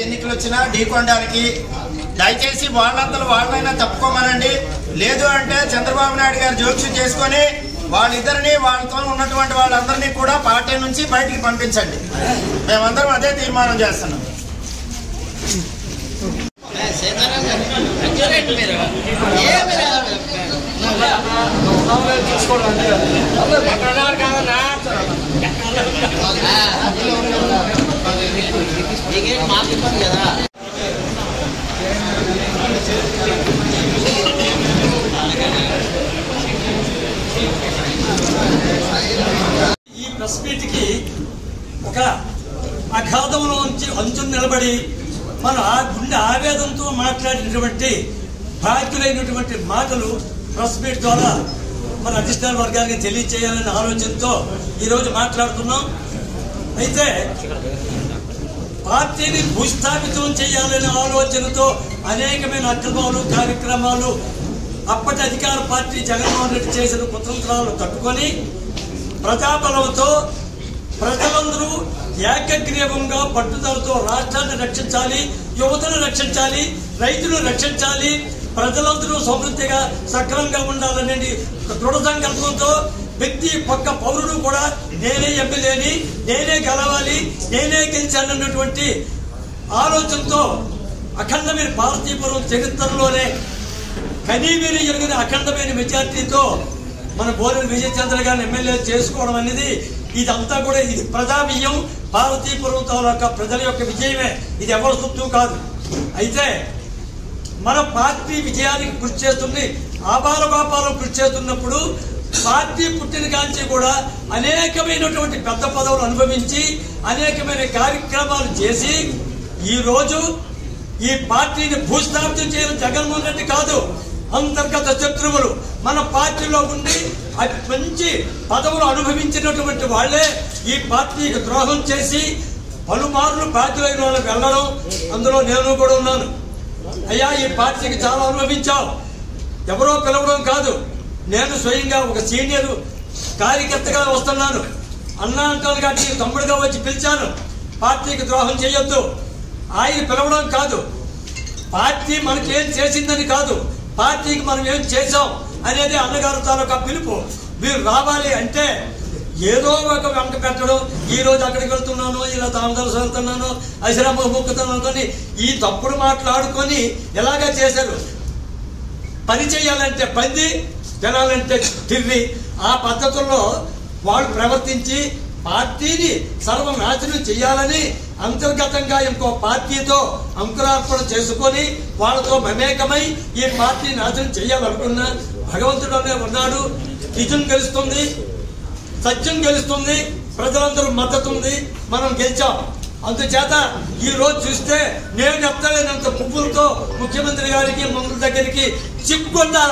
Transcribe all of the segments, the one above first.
ఎన్నికలు వచ్చినా ఢీకొనడానికి దయచేసి వాళ్ళంతలో వాళ్ళైనా తప్పుకోమనండి లేదు అంటే చంద్రబాబు నాయుడు గారు జోక్యం చేసుకొని వాళ్ళిద్దరిని వాళ్ళతో ఉన్నటువంటి వాళ్ళందరినీ కూడా పార్టీ నుంచి బయటికి పంపించండి మేమందరం అదే తీర్మానం చేస్తున్నాం ఈ ప్రెస్ మీట్ కి ఒక అఘాధంలోంచి అంచును నిలబడి మన ఆ గుండె ఆవేదంతో మాట్లాడినటువంటి బాధ్యులైనటువంటి మాటలు ప్రెస్ మీట్ ద్వారా మన అధిష్టాన వర్గానికి తెలియచేయాలనే ఆలోచనతో ఈరోజు మాట్లాడుతున్నాం అయితే పార్టీని భూస్థాపితం చేయాలనే ఆలోచనతో అనేకమైన అక్రమాలు కార్యక్రమాలు అప్పటి అధికార పార్టీ జగన్మోహన్ రెడ్డి చేసిన కుతంత్రాలు తట్టుకొని ప్రజాబలంతో ప్రజలందరూ ఏకగ్రీవంగా పట్టుదలతో రాష్ట్రాన్ని రక్షించాలి యువతను రక్షించాలి రైతులు రక్షించాలి ప్రజలందరూ సమృద్ధిగా సక్రమంగా ఉండాలనే దృఢ సంకల్పంతో వ్యక్తి పక్క పౌరుడు కూడా నేనే ఎమ్మెల్యేని నేనే గెలవాలి నేనే గెలిచానన్నటువంటి ఆలోచనతో అఖండమైన భారతీయపురం చరిత్రలోనే కనీవిని ఎరుగిన అఖండమైన మెజార్టీతో మన బోరెల్ విజయ చంద్ర గారిని ఎమ్మెల్యే చేసుకోవడం అనేది ఇదంతా కూడా ఇది ప్రజాబియ్యం భారతీయపురం తాలూకా ప్రజల యొక్క విజయమే ఇది ఎవరి సొత్తు కాదు అయితే మన పార్టీ విజయానికి కృషి చేస్తుంది ఆపాల పాపాలు కృషి చేస్తున్నప్పుడు పార్టీ పుట్టిన కాంచి కూడా అనేకమైనటువంటి పెద్ద పదవులు అనుభవించి అనేకమైన కార్యక్రమాలు చేసి ఈ రోజు ఈ పార్టీని భూస్థాపితం చేయడం జగన్మోహన్ రెడ్డి కాదు అంతర్గత శత్రువులు మన పార్టీలో ఉండి అతి మంచి పదవులు అనుభవించినటువంటి వాళ్ళే ఈ పార్టీకి ద్రోహం చేసి పలుమార్లు బాధ్యులైన వాళ్ళకి వెళ్ళడం అందులో నేను కూడా ఉన్నాను అయ్యా ఈ పార్టీకి చాలా అనుభవించావు ఎవరో పిలవడం కాదు నేను స్వయంగా ఒక సీనియర్ కార్యకర్తగా వస్తున్నాను అన్నా అంకల్ గారికి తమ్ముడుగా వచ్చి పిలిచాను పార్టీకి ద్రోహం చేయొద్దు ఆయన పిలవడం కాదు పార్టీ మనకి ఏం చేసిందని కాదు పార్టీకి మనం ఏం చేసాం అనేది అన్నగారు తాలూకా పిలుపు మీరు రావాలి అంటే ఏదో ఒక వెంట పెట్టడం ఈ రోజు అక్కడికి వెళ్తున్నాను ఇలా తామదలసి వెళ్తున్నాను అసిరామ మొక్కుతున్నాను అని ఈ తప్పుడు మాట్లాడుకొని ఎలాగా చేశారు పని చేయాలంటే పంది జనాలంటే తిర్రి ఆ పద్ధతుల్లో వాళ్ళు ప్రవర్తించి పార్టీని సర్వనాశనం చేయాలని అంతర్గతంగా ఇంకో పార్టీతో అంకురార్పణ చేసుకొని వాళ్ళతో మమేకమై ఈ పార్టీ నాశనం చేయాలనుకున్నా భగవంతుడు అనే ఉన్నాడు నిజం గెలుస్తుంది సత్యం గెలుస్తుంది ప్రజలందరూ మద్దతు ఉంది మనం గెలిచాం అందుచేత ఈ రోజు చూస్తే నేను చెప్తలేనంత పువ్వులతో ముఖ్యమంత్రి గారికి మంత్రుల దగ్గరికి చిక్కుండాలా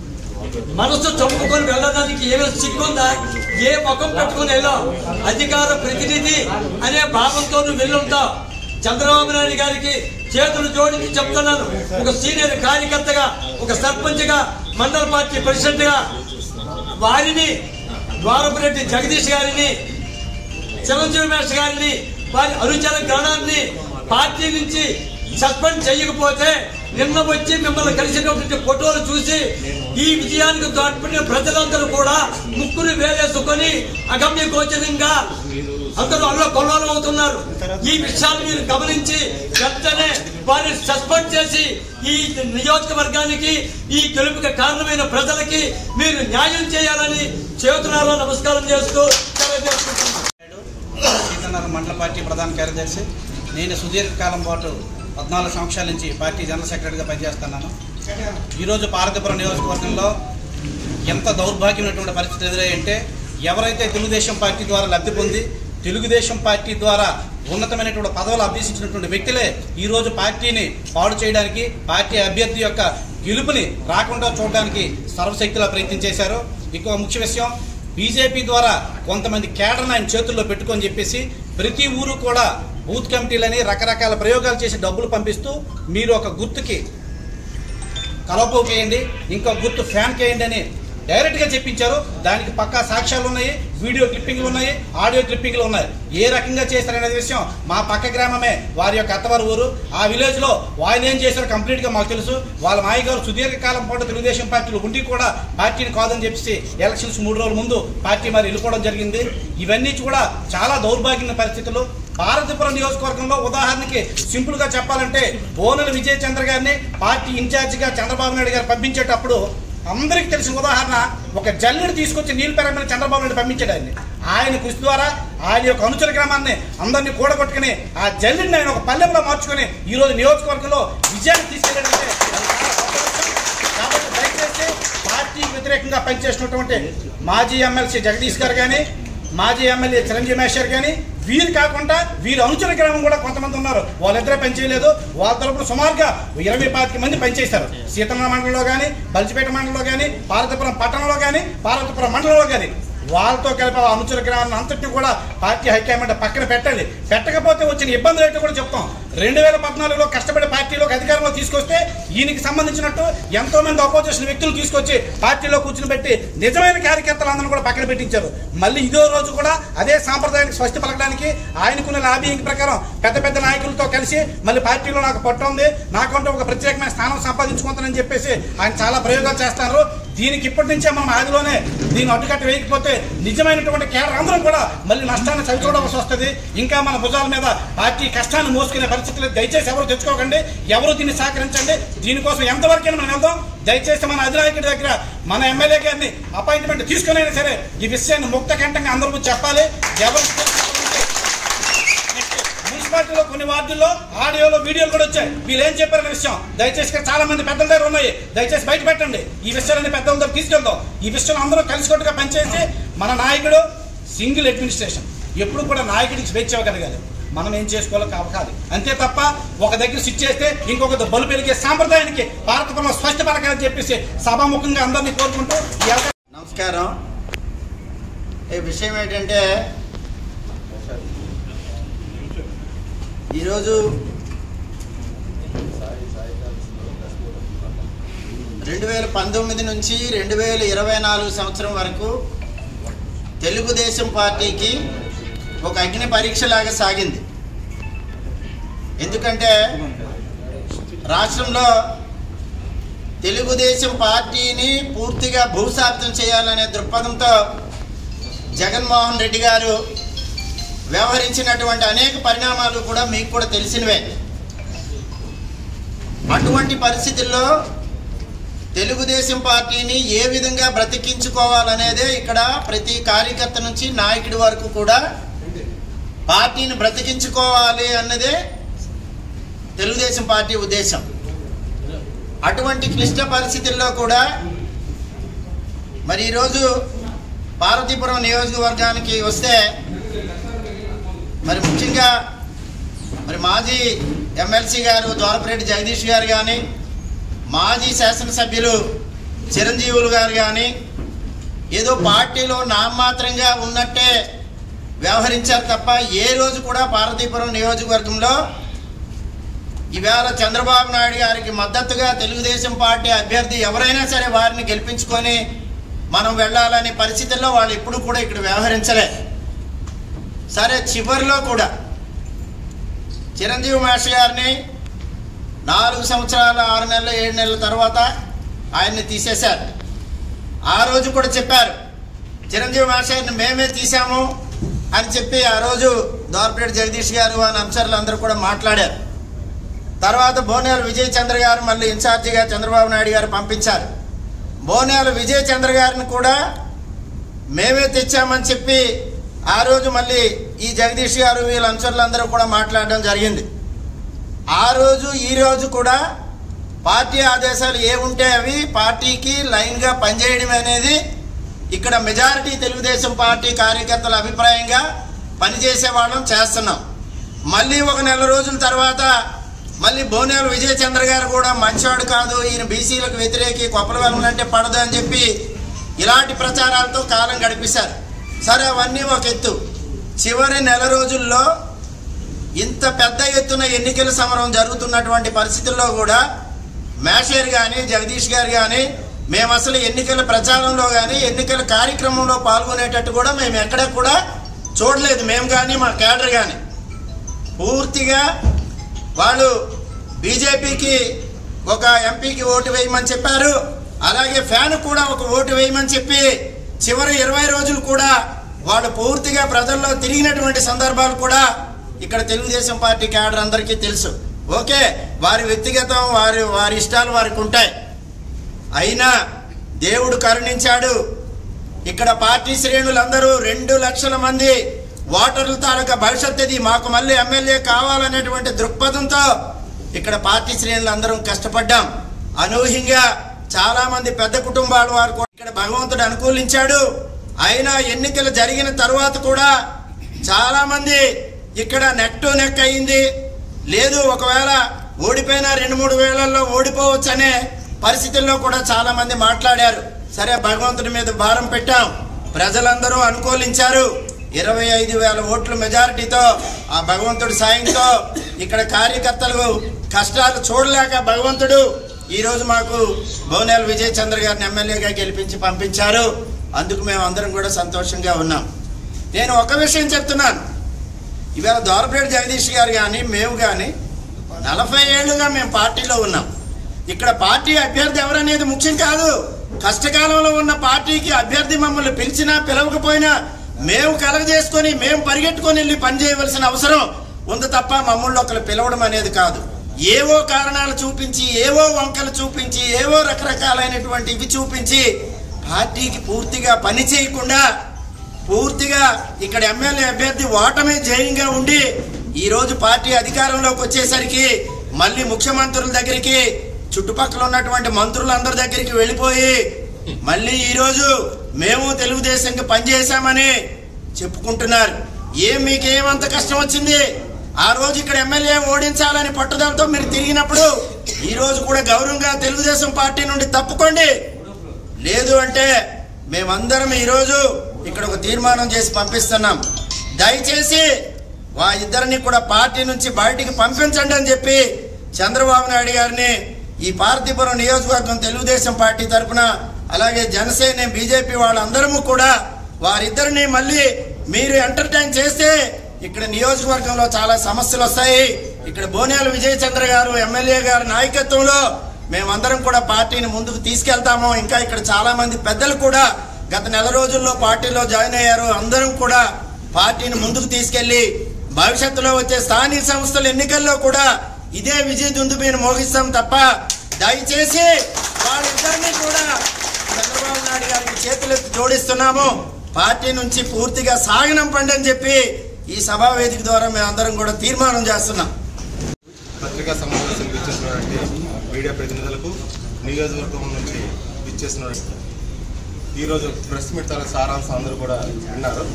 మనసు చంపుకొని వెళ్ళడానికి ఏమైనా సిగ్గుందా ఏ ముఖం పెట్టుకుని వెళ్ళాం అధికార ప్రతినిధి అనే భావంతో నువ్వు వెళ్ళుంటావు చంద్రబాబు నాయుడు గారికి చేతులు జోడించి చెప్తున్నాను ఒక సీనియర్ కార్యకర్తగా ఒక సర్పంచ్ గా మండల పార్టీ ప్రెసిడెంట్ గా వారిని ద్వారపురెడ్డి జగదీష్ గారిని చిరంజీవి మేష్ గారిని వారి అనుచర గణాన్ని పార్టీ నుంచి సస్పెండ్ చేయకపోతే నిన్న వచ్చి మిమ్మల్ని కలిసినటువంటి ఫోటోలు చూసి ఈ విజయానికి తోడ్పడిన ప్రజలందరూ కూడా ముక్కును వేలేసుకొని అగమ్య గోచరంగా అందరూ అల్ల కొల్లోలం అవుతున్నారు ఈ విషయాలు మీరు గమనించి వెంటనే వారిని సస్పెండ్ చేసి ఈ నియోజకవర్గానికి ఈ గెలుపుకి కారణమైన ప్రజలకి మీరు న్యాయం చేయాలని చేతులారా నమస్కారం చేస్తూ తెలియజేసుకుంటున్నాను సీతన్నర మండల పార్టీ ప్రధాన కార్యదర్శి నేను సుదీర్ఘకాలం పాటు పద్నాలుగు సంవత్సరాల నుంచి పార్టీ జనరల్ సెక్రటరీగా పనిచేస్తున్నాను ఈరోజు పార్వతీపురం నియోజకవర్గంలో ఎంత దౌర్భాగ్యమైనటువంటి పరిస్థితి ఎదురయ్యంటే ఎవరైతే తెలుగుదేశం పార్టీ ద్వారా లబ్ధి పొంది తెలుగుదేశం పార్టీ ద్వారా ఉన్నతమైనటువంటి పదవులు అభ్యసించినటువంటి వ్యక్తులే ఈ రోజు పార్టీని పాడు చేయడానికి పార్టీ అభ్యర్థి యొక్క గెలుపుని రాకుండా చూడడానికి సర్వశక్తిలా ప్రయత్నం చేశారు ఇంకో ముఖ్య విషయం బీజేపీ ద్వారా కొంతమంది కేడర్ని ఆయన చేతుల్లో పెట్టుకొని చెప్పేసి ప్రతి ఊరు కూడా బూత్ కమిటీలని రకరకాల ప్రయోగాలు చేసి డబ్బులు పంపిస్తూ మీరు ఒక గుర్తుకి కలవపోకేయండి ఇంకో గుర్తు ఫ్యాన్ కేయండి అని డైరెక్ట్గా చెప్పించారు దానికి పక్కా సాక్ష్యాలు ఉన్నాయి వీడియో క్లిప్పింగ్లు ఉన్నాయి ఆడియో క్లిప్పింగ్లు ఉన్నాయి ఏ రకంగా చేస్తారనే విషయం మా పక్క గ్రామమే వారి యొక్క అత్తవారి ఊరు ఆ విలేజ్ లో ఆయన ఏం చేశారో కంప్లీట్ గా మాకు తెలుసు వాళ్ళ నాయకులు సుదీర్ఘకాలం పాటు తెలుగుదేశం పార్టీలో ఉండి కూడా పార్టీని కాదని చెప్పేసి ఎలక్షన్స్ మూడు రోజుల ముందు పార్టీ మరి వెళ్ళిపోవడం జరిగింది ఇవన్నీ కూడా చాలా దౌర్భాగ్యమైన పరిస్థితులు భారతపురం నియోజకవర్గంలో ఉదాహరణకి సింపుల్ గా చెప్పాలంటే బోనెల విజయ్ చంద్ర గారిని పార్టీ ఇన్ఛార్జ్ గా చంద్రబాబు నాయుడు గారు పంపించేటప్పుడు అందరికీ తెలిసిన ఉదాహరణ ఒక జల్లుని తీసుకొచ్చి నీళ్ళు పెరగమని చంద్రబాబు నాయుడు పంపించాడు ఆయన్ని ఆయన కృషి ద్వారా ఆయన యొక్క అనుచర గ్రామాన్ని అందరినీ కూడగొట్టుకుని ఆ జల్లుని ఆయన ఒక పల్లెంలో మార్చుకొని ఈ రోజు నియోజకవర్గంలో విజయాన్ని తీసుకెళ్ళాడంటే అది చాలా గొప్ప విషయం. కాబట్టి దయచేసి పార్టీకి వ్యతిరేకంగా పనిచేసినటువంటి మాజీ ఎమ్మెల్సీ జగదీష్ గారు కానీ మాజీ ఎమ్మెల్యే చిరంజీవి మేషర్ కానీ వీరు కాకుండా వీరి అనుచర గ్రామం కూడా కొంతమంది ఉన్నారు వాళ్ళిద్దరే పనిచేయలేదు వాళ్ళ తరపున సుమారుగా ఇరవై పాతిక మంది పనిచేశారు సీతమ్మ మండలంలో కానీ బలిచిపేట మండలంలో కానీ పార్వతీపురం పట్టణంలో కానీ పార్వతీపురం మండలంలో కానీ వాళ్ళతో కలిపి ఆ అనుచర గ్రామాన్ని అంతటిని కూడా పార్టీ హైకమాండ్ పక్కన పెట్టాలి పెట్టకపోతే వచ్చిన ఇబ్బందులు ఏంటో కూడా చెప్తాం రెండు వేల పద్నాలుగులో కష్టపడి పార్టీలోకి అధికారంలో తీసుకొస్తే ఈయనకి సంబంధించినట్టు ఎంతో మంది అపోజిషన్ వ్యక్తులు తీసుకొచ్చి పార్టీలో కూర్చుని పెట్టి నిజమైన కార్యకర్తలందరూ కూడా పక్కన పెట్టించారు మళ్ళీ ఇదో రోజు కూడా అదే సాంప్రదాయానికి స్వస్తి పలకడానికి ఆయనకున్న లాబింగ్ ప్రకారం పెద్ద పెద్ద నాయకులతో కలిసి మళ్ళీ పార్టీలో నాకు పట్టు ఉంది నాకంటూ ఒక ప్రత్యేకమైన స్థానం సంపాదించుకుంటానని చెప్పేసి ఆయన చాలా ప్రయోగాలు చేస్తారు దీనికి ఇప్పటి నుంచే మనం ఆదిలోనే దీన్ని అడ్డుకట్ట వేయకపోతే నిజమైనటువంటి కేడర్ అందరం కూడా మళ్ళీ నష్టాన్ని చవిచూడవలసి వస్తుంది ఇంకా మన భుజాల మీద పార్టీ కష్టాన్ని మోసుకునే పరిస్థితులు దయచేసి ఎవరు తెచ్చుకోకండి ఎవరు దీన్ని సహకరించండి దీనికోసం ఎంతవరకైనా మనం వెళ్దాం దయచేసి మన అధినాయకుడి దగ్గర మన ఎమ్మెల్యే గారిని అపాయింట్మెంట్ తీసుకునైనా సరే ఈ విషయాన్ని ముక్త కంఠంగా అందరూ చెప్పాలి ఎవరు మున్సిపాలిటీలో కొన్ని వార్డుల్లో ఆడియోలో వీడియోలు కూడా వచ్చాయి వీళ్ళు ఏం చెప్పారనే విషయం దయచేసి ఇక్కడ చాలా మంది పెద్దల దగ్గర ఉన్నాయి దయచేసి బయట పెట్టండి ఈ విషయాలన్నీ పెద్దల దగ్గర తీసుకెళ్దాం ఈ విషయం అందరూ కలిసికట్టుగా పనిచేసి మన నాయకుడు సింగిల్ అడ్మినిస్ట్రేషన్ ఎప్పుడు కూడా నాయకుడికి స్వేచ్ఛ ఇవ్వగలగాలి మనం ఏం చేసుకోవాలో కావాలి అంతే తప్ప ఒక దగ్గర స్విచ్ చేస్తే ఇంకొక బలు పెరిగే సాంప్రదాయానికి భారతపురంలో స్పష్ట పలకాలని చెప్పేసి సభాముఖంగా అందరినీ కోరుకుంటూ ఈ అవకాశం నమస్కారం ఈ విషయం ఏంటంటే ఈరోజు రెండు వేల పంతొమ్మిది నుంచి రెండు వేల ఇరవై నాలుగు సంవత్సరం వరకు తెలుగుదేశం పార్టీకి ఒక అగ్ని పరీక్షలాగా సాగింది ఎందుకంటే రాష్ట్రంలో తెలుగుదేశం పార్టీని పూర్తిగా భూస్థాపితం చేయాలనే దృక్పథంతో జగన్మోహన్ రెడ్డి గారు వ్యవహరించినటువంటి అనేక పరిణామాలు కూడా మీకు కూడా తెలిసినవే అటువంటి పరిస్థితుల్లో తెలుగుదేశం పార్టీని ఏ విధంగా బ్రతికించుకోవాలనేదే ఇక్కడ ప్రతి కార్యకర్త నుంచి నాయకుడి వరకు కూడా పార్టీని బ్రతికించుకోవాలి అన్నదే తెలుగుదేశం పార్టీ ఉద్దేశం అటువంటి క్లిష్ట పరిస్థితుల్లో కూడా మరి ఈరోజు పార్వతీపురం నియోజకవర్గానికి వస్తే మరి ముఖ్యంగా మరి మాజీ ఎమ్మెల్సీ గారు ద్వారపరెడ్డి జగదీష్ గారు కానీ మాజీ శాసనసభ్యులు చిరంజీవులు గారు కానీ ఏదో పార్టీలో నామమాత్రంగా ఉన్నట్టే వ్యవహరించారు తప్ప ఏ రోజు కూడా పార్వతీపురం నియోజకవర్గంలో ఈవేళ చంద్రబాబు నాయుడు గారికి మద్దతుగా తెలుగుదేశం పార్టీ అభ్యర్థి ఎవరైనా సరే వారిని గెలిపించుకొని మనం వెళ్ళాలనే పరిస్థితుల్లో వాళ్ళు ఎప్పుడు కూడా ఇక్కడ వ్యవహరించలే సరే చివరిలో కూడా చిరంజీవి మాస్టర్ గారిని నాలుగు సంవత్సరాల ఆరు నెలలు ఏడు నెలల తర్వాత ఆయన్ని తీసేశారు ఆ రోజు కూడా చెప్పారు చిరంజీవి మాస్టర్ గారిని మేమే తీసాము అని చెప్పి ఆ రోజు దోర్పేట జగదీష్ గారు అని అంశాలు అందరూ కూడా మాట్లాడారు తర్వాత బోనేల విజయ్ చంద్ర గారు మళ్ళీ ఇన్ఛార్జిగా చంద్రబాబు నాయుడు గారు పంపించారు బోనేల విజయ్ చంద్ర గారిని కూడా మేమే తెచ్చామని చెప్పి ఆ రోజు మళ్ళీ ఈ జగదీష్ గారు వీళ్ళ అంచర్లందరూ కూడా మాట్లాడడం జరిగింది ఆ రోజు ఈ రోజు కూడా పార్టీ ఆదేశాలు ఏ ఉంటే అవి పార్టీకి లైన్గా పనిచేయడం అనేది ఇక్కడ మెజారిటీ తెలుగుదేశం పార్టీ కార్యకర్తల అభిప్రాయంగా పనిచేసే వాళ్ళం చేస్తున్నాం మళ్ళీ ఒక నెల రోజుల తర్వాత మళ్ళీ బోనేలు విజయ్ చంద్ర గారు కూడా మంచివాడు కాదు ఈయన బీసీలకు వ్యతిరేకి కొప్పల వెళ్ళాలంటే పడదు అని చెప్పి ఇలాంటి ప్రచారాలతో కాలం గడిపేశారు సరే అవన్నీ ఒక ఎత్తు చివరి నెల రోజుల్లో ఇంత పెద్ద ఎత్తున ఎన్నికల సమరం జరుగుతున్నటువంటి పరిస్థితుల్లో కూడా మేషేర్ కానీ జగదీష్ గారు కానీ మేము అసలు ఎన్నికల ప్రచారంలో కానీ ఎన్నికల కార్యక్రమంలో పాల్గొనేటట్టు కూడా మేము ఎక్కడ కూడా చూడలేదు మేము కానీ మా కేడర్ కానీ పూర్తిగా వాళ్ళు బీజేపీకి ఒక ఎంపీకి ఓటు వేయమని చెప్పారు అలాగే ఫ్యాన్ కూడా ఒక ఓటు వేయమని చెప్పి చివరి ఇరవై రోజులు కూడా వాళ్ళు పూర్తిగా ప్రజల్లో తిరిగినటువంటి సందర్భాలు కూడా ఇక్కడ తెలుగుదేశం పార్టీ క్యాడర్ అందరికీ తెలుసు ఓకే వారి వ్యక్తిగతం వారి వారి ఇష్టాలు వారికి ఉంటాయి అయినా దేవుడు కరుణించాడు ఇక్కడ పార్టీ శ్రేణులందరూ రెండు లక్షల మంది ఓటర్ల తాలూకా భవిష్యత్ ఇది మాకు మళ్ళీ ఎమ్మెల్యే కావాలనేటువంటి దృక్పథంతో ఇక్కడ పార్టీ శ్రేణులు అందరం కష్టపడ్డాం అనూహ్యంగా చాలా మంది పెద్ద కుటుంబాల వారు కూడా ఇక్కడ భగవంతుడు అనుకూలించాడు అయినా ఎన్నికలు జరిగిన తర్వాత కూడా చాలా మంది ఇక్కడ నెక్ టు నెక్ అయింది లేదు ఒకవేళ ఓడిపోయినా రెండు మూడు వేలల్లో ఓడిపోవచ్చు అనే పరిస్థితుల్లో కూడా చాలా మంది మాట్లాడారు సరే భగవంతుడి మీద భారం పెట్టాం ప్రజలందరూ అనుకూలించారు ఇరవై ఐదు వేల ఓట్ల మెజారిటీతో ఆ భగవంతుడి సాయంతో ఇక్కడ కార్యకర్తలు కష్టాలు చూడలేక భగవంతుడు ఈ రోజు మాకు బోనేల విజయ్ చంద్ర గారిని ఎమ్మెల్యేగా గెలిపించి పంపించారు అందుకు మేము అందరం కూడా సంతోషంగా ఉన్నాం నేను ఒక విషయం చెప్తున్నాను ఇవాళ దోరపేట జగదీష్ గారు కానీ మేము కానీ నలభై ఏళ్ళుగా మేము పార్టీలో ఉన్నాం ఇక్కడ పార్టీ అభ్యర్థి ఎవరనేది ముఖ్యం కాదు కష్టకాలంలో ఉన్న పార్టీకి అభ్యర్థి మమ్మల్ని పిలిచినా పిలవకపోయినా మేము కలగజేసుకొని మేము పరిగెట్టుకొని వెళ్ళి పనిచేయవలసిన అవసరం ఉంది తప్ప మమ్మల్ని ఒకరు పిలవడం అనేది కాదు ఏవో కారణాలు చూపించి ఏవో వంకలు చూపించి ఏవో రకరకాలైనటువంటి ఇవి చూపించి పార్టీకి పూర్తిగా పని చేయకుండా పూర్తిగా ఇక్కడ ఎమ్మెల్యే అభ్యర్థి ఓటమే జయంగా ఉండి ఈ రోజు పార్టీ అధికారంలోకి వచ్చేసరికి మళ్ళీ ముఖ్యమంత్రుల దగ్గరికి చుట్టుపక్కల ఉన్నటువంటి మంత్రులందరి దగ్గరికి వెళ్ళిపోయి మళ్ళీ ఈ రోజు మేము తెలుగుదేశంకి పనిచేశామని చెప్పుకుంటున్నారు ఏం మీకేమంత కష్టం వచ్చింది ఆ రోజు ఇక్కడ ఎమ్మెల్యే ఓడించాలని పట్టుదలతో మీరు తిరిగినప్పుడు ఈ రోజు కూడా గౌరవంగా తెలుగుదేశం పార్టీ నుండి తప్పుకోండి లేదు అంటే మేమందరం ఈరోజు ఇక్కడ ఒక తీర్మానం చేసి పంపిస్తున్నాం దయచేసి వా ఇద్దరిని కూడా పార్టీ నుంచి బయటికి పంపించండి అని చెప్పి చంద్రబాబు నాయుడు గారిని ఈ పార్తీపురం నియోజకవర్గం తెలుగుదేశం పార్టీ తరఫున అలాగే జనసేన బీజేపీ వాళ్ళందరము కూడా వారిద్దరిని మళ్ళీ మీరు ఎంటర్టైన్ చేస్తే ఇక్కడ నియోజకవర్గంలో చాలా సమస్యలు వస్తాయి ఇక్కడ బోనేల విజయ్ చంద్ర గారు ఎమ్మెల్యే గారి నాయకత్వంలో మేమందరం కూడా పార్టీని ముందుకు తీసుకెళ్తాము ఇంకా ఇక్కడ చాలా మంది పెద్దలు కూడా గత నెల రోజుల్లో పార్టీలో జాయిన్ అయ్యారు అందరం కూడా పార్టీని ముందుకు తీసుకెళ్లి భవిష్యత్తులో వచ్చే స్థానిక సంస్థల ఎన్నికల్లో కూడా ఇదే విజయ దుందుబీని మోగిస్తాం తప్ప దయచేసి వాళ్ళిద్దరినీ కూడా చంద్రబాబు నాయుడు గారికి చేతులెత్తి జోడిస్తున్నాము పార్టీ నుంచి పూర్తిగా సాగనంపండి అని చెప్పి ఈ సభా వేదిక ద్వారా మేమందరం కూడా తీర్మానం చేస్తున్నాం పత్రికా సమావేశానికి ఇచ్చేసినటువంటి మీడియా ప్రతినిధులకు నియోజకవర్గం నుంచి ఇచ్చేసినటువంటి ఈరోజు ప్రెస్ మీట్ తన సారాంశం అందరూ కూడా విన్నారు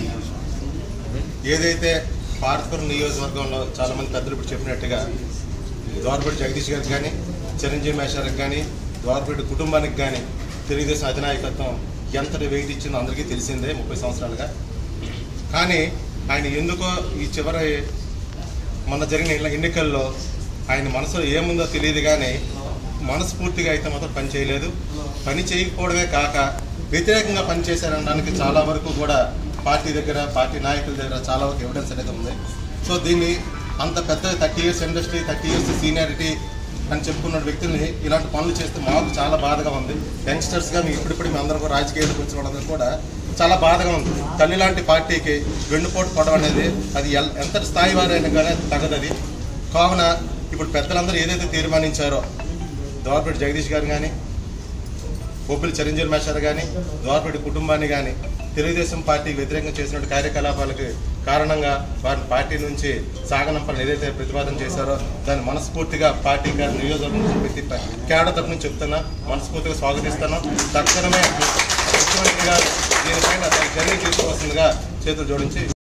ఏదైతే పార్తపురం నియోజకవర్గంలో చాలా మంది పెద్దలు ఇప్పుడు చెప్పినట్టుగా ద్వారపేట జగదీష్ గారికి కానీ చిరంజీవి మేషారికి కానీ ద్వారపేట కుటుంబానికి కానీ తెలుగుదేశం అధినాయకత్వం ఎంతటి వెయిట్ ఇచ్చిందో అందరికీ తెలిసిందే ముప్పై సంవత్సరాలుగా కానీ ఆయన ఎందుకో ఈ చివరి మొన్న జరిగిన ఎన్ని- ఎన్నికల్లో ఆయన మనసులో ఏముందో తెలియదు కానీ మనస్ఫూర్తిగా అయితే మాత్రం పని చేయలేదు పని చేయకపోవడమే కాక వ్యతిరేకంగా పనిచేశారనడానికి చాలా వరకు కూడా పార్టీ దగ్గర పార్టీ నాయకుల దగ్గర చాలా వరకు ఎవిడెన్స్ అనేది ఉంది సో దీన్ని అంత పెద్ద thirty years industry thirty years seniority అని చెప్పుకున్న వ్యక్తుల్ని ఇలాంటి పనులు చేస్తే మాకు చాలా బాధగా ఉంది యంగ్స్టర్స్గా మీ ఇప్పుడిప్పుడు మీ అందరూ కూడా రాజకీయాలకు వచ్చిన వాళ్ళందరూ కూడా చాలా బాధగా ఉంది తల్లి లాంటి పార్టీకి వెన్నుపోటు పడడం అనేది అది ఎల్- ఎంత స్థాయి వారైనా కానీ తగదది కావున ఇప్పుడు పెద్దలందరూ ఏదైతే తీర్మానించారో దోర్పేట జగదీష్ గారు కానీ బొబ్బిలి చిరంజీవి మేషారు కానీ దోర్పేట కుటుంబాన్ని కానీ తెలుగుదేశం పార్టీకి వ్యతిరేకంగా చేసిన కార్యకలాపాలకు కారణంగా వారిని పార్టీ నుంచి సాగనంపాలని ఏదైతే ప్రతిపాదన చేశారో దాన్ని మనస్ఫూర్తిగా పార్టీ గారి నియోజకవర్గం నుంచి ప్రతి కేడర్ తరపు నుంచి చెప్తున్నా మనస్ఫూర్తిగా స్వాగతిస్తాను తక్షణమే ముఖ్యమంత్రి గారు దీనిపైన చర్య తీసుకోవాల్సిందిగా చేతులు జోడించి